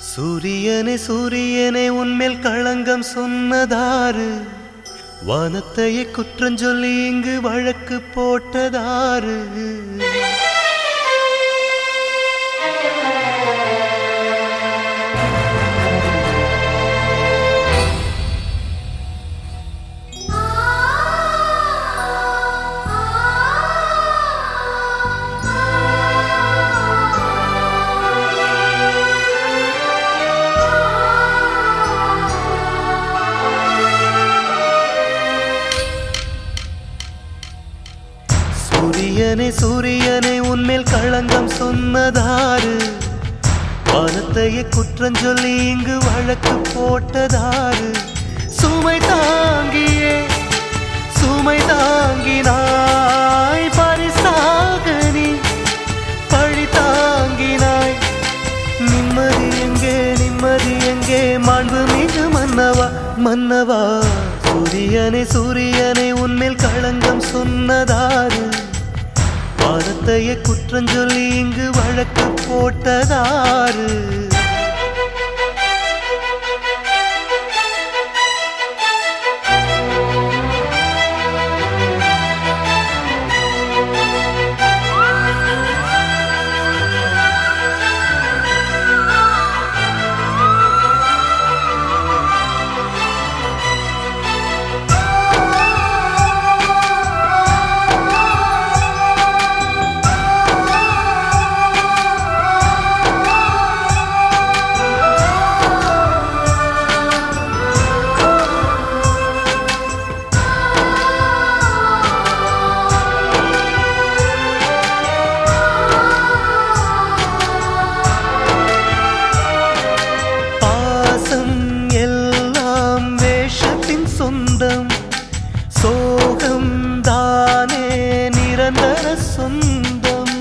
சூரியனே சூரியனே உன்மேல் களங்கம் சொன்னதாரு வானத்தையே குற்றஞ்சொல்லி இங்கு வழக்கு போட்டதாரு சூரியனே சூரியனே உன்மேல் களங்கம் சொன்னதாரு வானத்தையே குற்றஞ்சொல்லி இங்கு வழக்கு போட்டதாரு சுமை தாங்கியே சுமை தாங்கினாய் பரிசாக நீ பழி தாங்கினாய் நிம்மதி எங்கே நிம்மதி எங்கே மாண்பு மிகு மன்னவா மன்னவா சூரியனே சூரியனே உன்மேல் களங்கம் சொன்னதாரு வானத்தையே குற்றஞ்சொல்லி இங்கு வழக்கு போட்டதாரு பாசம் எல்லாம் வேஷத்தின் சொந்தம் சோகம் தானே நிரந்தர சொந்தம்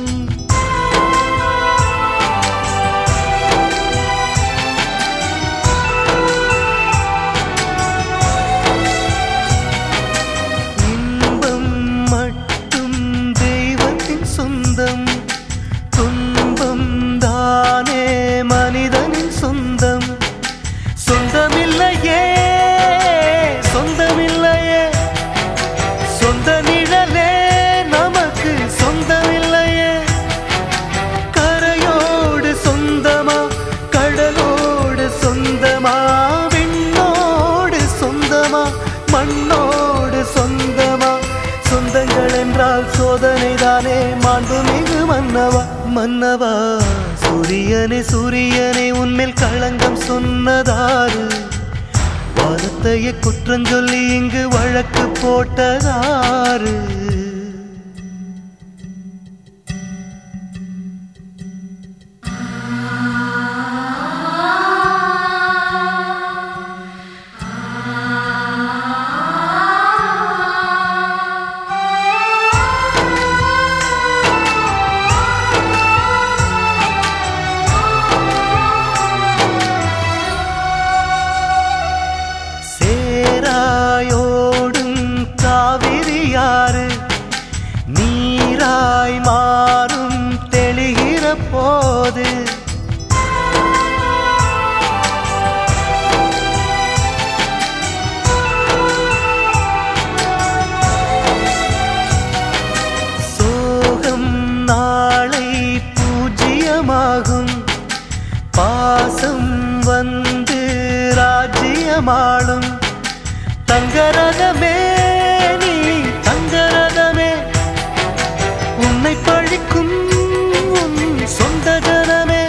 இன்பம் மட்டும் தெய்வத்தின் சொந்தம் துன்பம் தானே மனிதனின் சொந்தம் சொந்தமில்லையே சொந்தமில்லையே சொந்த நிழலே நமக்கு சொந்தமில்லையே கரையோடு சொந்தமா கடலோடு சொந்தமா விண்ணோடு சொந்தமா மண்ணோடு சொந்தமா சொந்தங்கள் என்றால் சோதனை தானே மாண்புமிகு மன்னவா மன்னவா சூரியனே சூரியனே உன்மேல் களங்கம் சொன்னதாரு வானத்தையே குற்றஞ்சொல்லி இங்கு வழக்கு போட்டதாரு சேராயோடும் காவிரியாறு நீராய் மாறும் தெளிகிற போது சோகம் நாளை பூஜ்யமாகும் பாசம் வந்து ராஜ்யமாளும் தங்கரதமே நீ தங்கரதமே உன்னை பழிக்கும் உன் சொந்த ஜனமே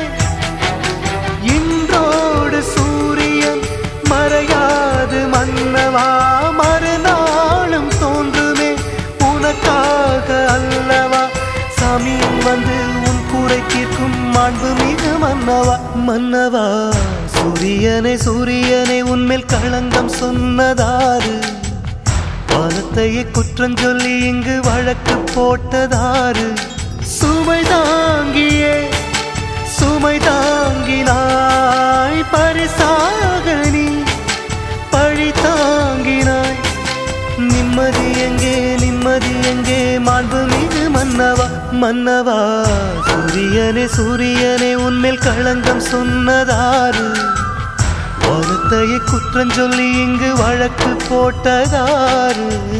இன்றோடு சூரியன் மறையாது மன்னவா மறுநாளும் தோன்றுமே உனக்காக அல்லவா சாமியும் வந்து உன் குறை தீர்க்கும் மாண்பு மிகு மன்னவா மன்னவா சூரியனே சூரியனே உன்மேல் களங்கம் சொன்னதாரு வானத்தையே குற்றஞ்சொல்லி இங்கு வழக்கு போட்டதாரு சுமை தாங்கியே சுமை தாங்கினாய் பரிசாக நீ பழி தாங்கினாய் நிம்மதி எங்கே நிம்மதி எங்கே மாண்பு மிகு மன்னவா மன்னவா சூரியனே சூரியனே உன்மேல் களங்கம் சொன்னதாரு வானத்தையே குற்றம் சொல்லி இங்கு வழக்கு போட்டதாரு